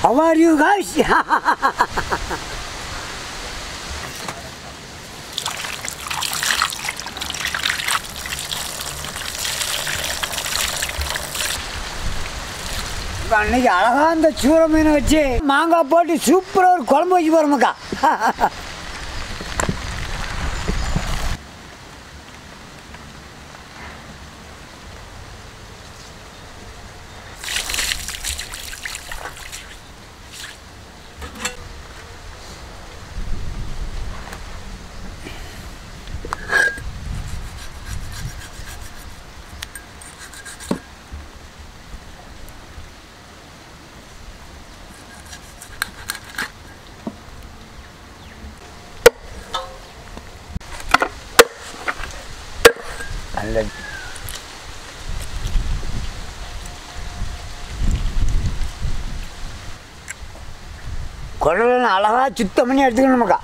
How are you guys? இப்ப அன்னைக்கு அழகா அந்த சூர மீனை வச்சு மாங்காய் போட்டு சூப்பராக ஒரு குழம்பு வச்சு போகிறோமுக்கா நல்ல குடலை அழகா சுத்தம் பண்ணி எடுத்துக்கணுமாக்கா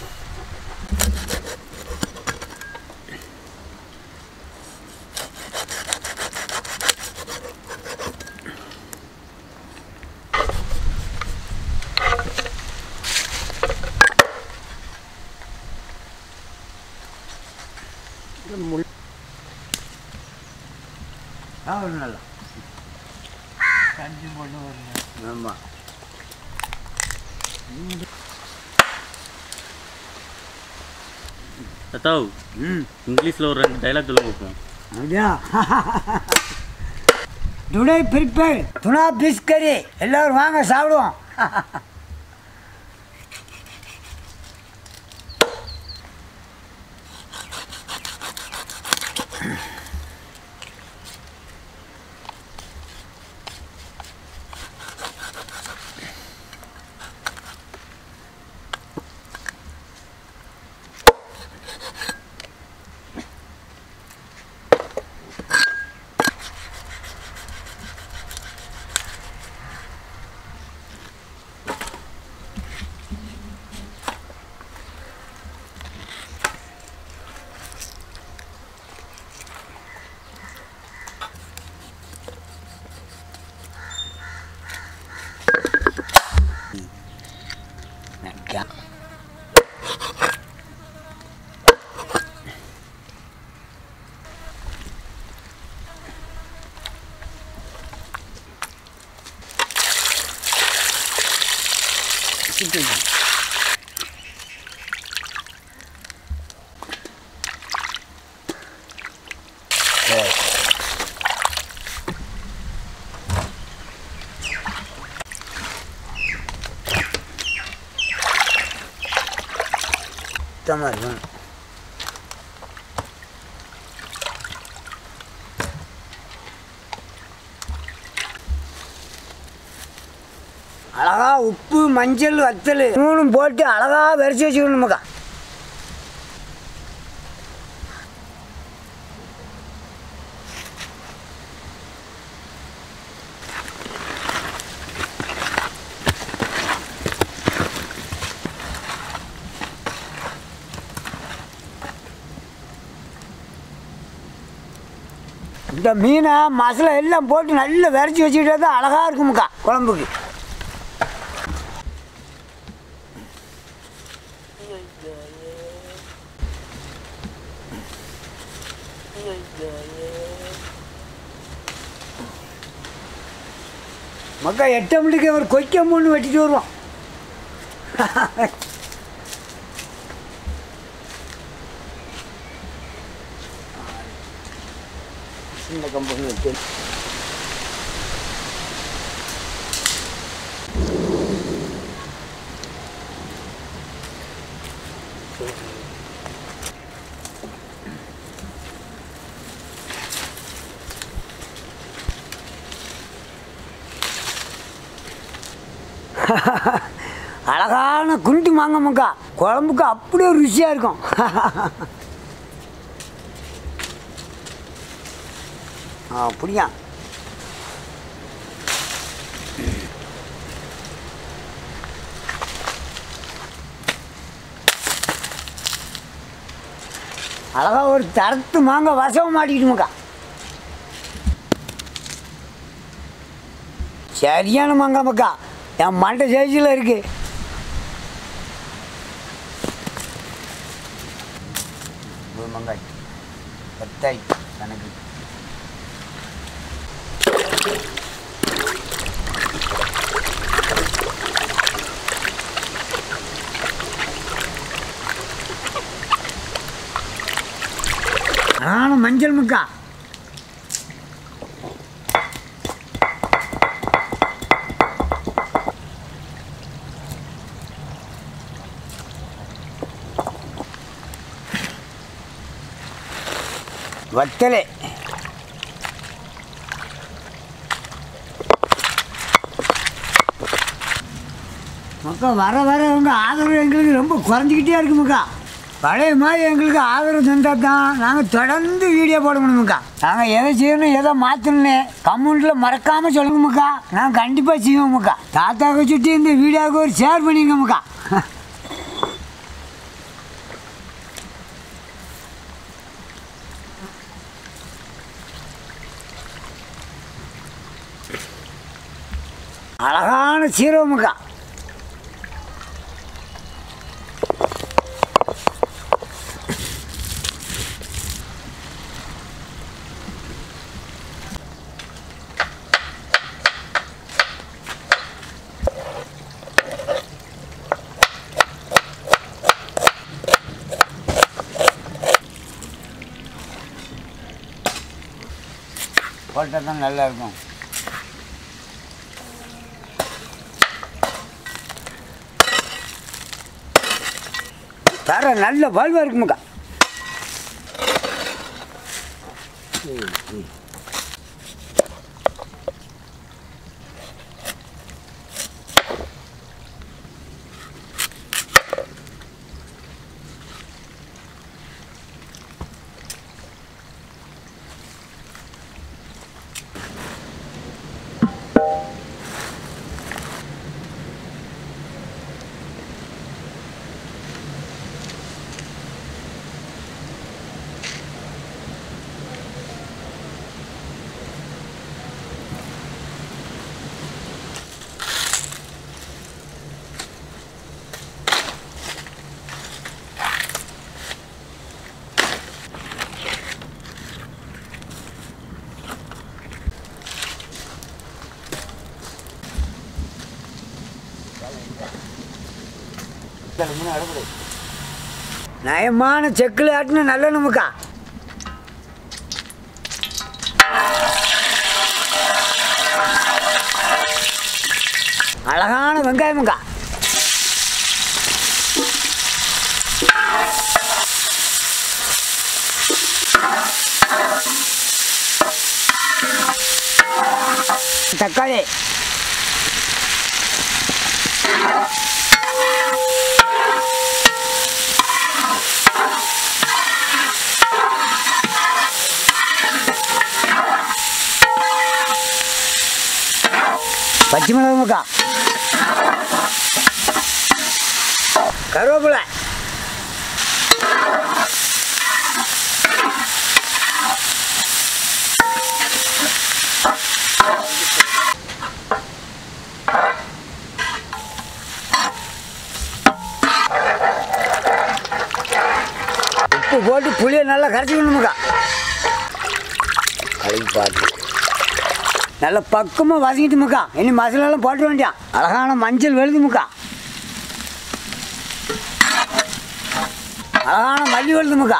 ஆ ஒரு நல்லா கஞ்சி போட்டு வருங்க ஆமாம் தத்தாவ் ம் இங்கிலீஷில் ஒரு ரெண்டு டைலாக் சொல்ல வைப்போம் அப்படியா டுடே ப்ரிப்பேர் துணா பிஸ் கறி எல்லோரும் வாங்க சாப்பிடுவோம் சுத்தமாக இருக்கும் அழகா உப்பு மஞ்சள் வத்தல் மூணும் போட்டு அழகா விரைச்சி வச்சுக்கணுமாக்கா இந்த மீனை மசாலா எல்லாம் போட்டு நல்லா விரைச்சி வச்சுக்கிட்டே தான் அழகாக இருக்குமுக்கா குழம்புக்கு மக்கா எட்டு மணிக்கு ஒரு கொய்க்க மூணு வெட்டிட்டு வருவோம் சின்ன கம்பெனி வச்சு அழகான குண்டு மாங்கம்மாக்கா குழம்புக்கு அப்படியே ருசியாக இருக்கும் ஆ அப்படியா அழகா ஒரு தரத்து மாங்காய் வசம் மாட்டிக்கிட்டுமாக்கா சரியான மாங்காய் மக்கா என் மண்டை சைஸில் இருக்கு மங்காய் பத்தாய் கணக்கு நானும் மஞ்சள் முக்கா வத்தலை மக்கா வர வர உங்க ஆதரவு எங்களுக்கு ரொம்ப குறைஞ்சிக்கிட்டே இருக்குமுக்கா பழைய மாதிரி எங்களுக்கு ஆதரவு தந்தால் தான் நாங்கள் தொடர்ந்து வீடியோ போட முடியுமுக்கா நாங்கள் எதை செய்யணும் எதை மாற்றணும்னு கமெண்ட்டில் மறக்காமல் சொல்லுங்கம்முக்கா நாங்கள் கண்டிப்பாக செய்வோம்முக்கா தாத்தாவை சுற்றி இந்த வீடியோவுக்கு ஒரு ஷேர் பண்ணிங்கம்முக்கா அழகான சீரகமுக்கா போட்டால் தான் நல்லா இருக்கும் தர நல்ல வாழ்வா இருக்குமுக்கா நயமான செக்கில் ஆட்டின நல்ல நமக்கா அழகான வெங்காயமுக்கா தக்காளி பச்சை மிளகாமுக்கா கருவேப்பிலை உப்பு போட்டு புளியை நல்லா கரைச்சிக்கணுமுக்கா கழுவி பார்த்து நல்லா பக்கமாக வதங்கிட்டு முக்கா இனி மசாலாலாம் போட்டு வேண்டியான் அழகான மஞ்சள் வெளுது முக்கா அழகான மல்லி வெளுது முக்கா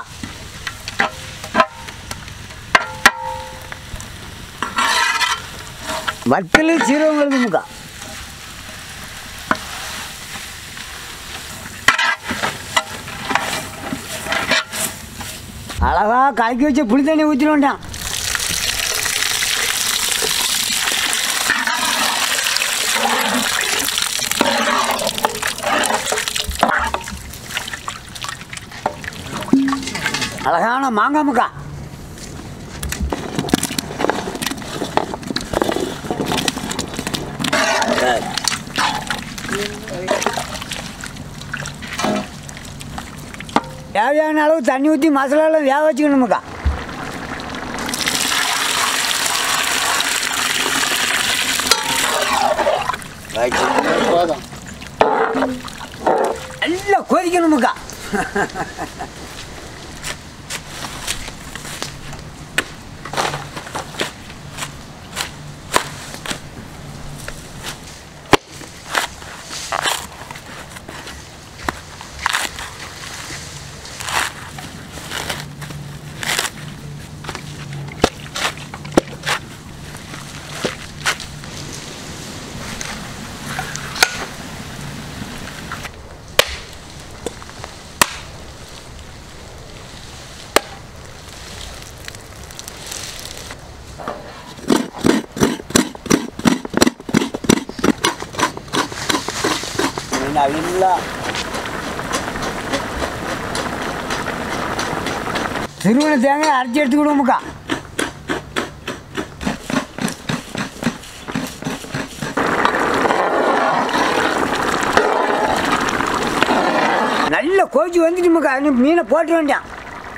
வத்தல் சீரகம் வெளுது முக்கா அழகா கலக்கி வச்ச புளி தண்ணி ஊற்றிட வேண்டாம் அழகான மாங்காய் முக்கா தேவையான அளவு தண்ணி ஊற்றி மசாலாலாம் வேக வச்சுக்கணுமுக்கா வச்சு நல்லா கொதிக்கணுமுக்கா நல்லா திருவண்ண தேங்காய் அரைச்சி எடுத்துக்கிடுவோமுக்கா நல்ல கோச்சி வந்துட்டுமுக்கா இன்னும் மீனை போட்டு வேண்டாம்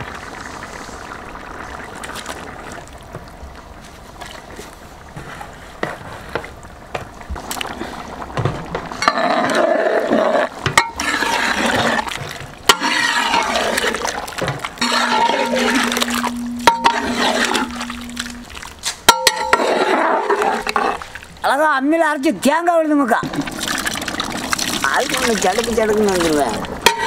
அழகா அம்மியில் அரைச்சி தேங்காய் விழுதுமுக்கா அதுக்கு ஒன்று சடுக்கு சடுக்குன்னு வந்துடுவேன்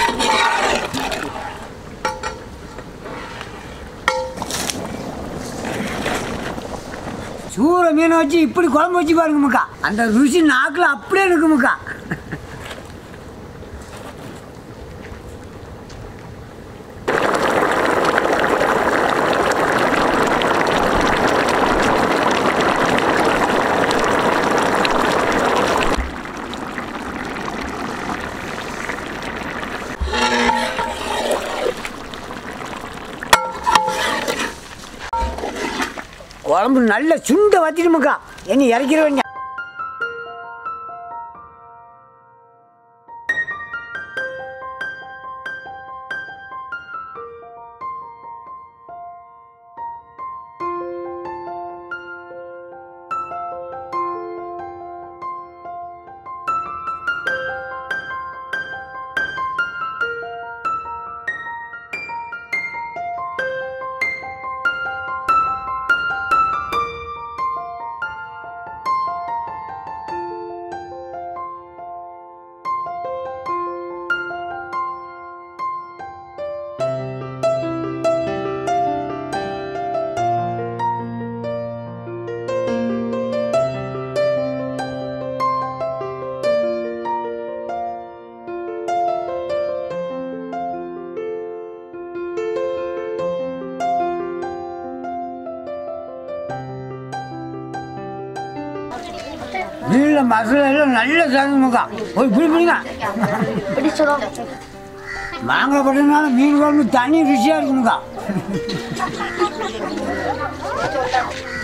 சூற மீனை வச்சு இப்படி குழம்பு வச்சு பாருங்கம்முக்கா அந்த ருசி நாக்கில் அப்படியே இருக்குமுக்கா குழம்பு நல்ல சுண்டை வத்திடுமுக்கா என்ன இறக்கிற வேண்டிய மீனில் மசாலா எல்லாம் நல்ல சாதமுக்கா போய் பிடி பிடிங்க பிடிச்சிடும் மாங்காய் போட்டதுனால மீன் குழம்பு தனி ருசியாக இருக்குமுக்கா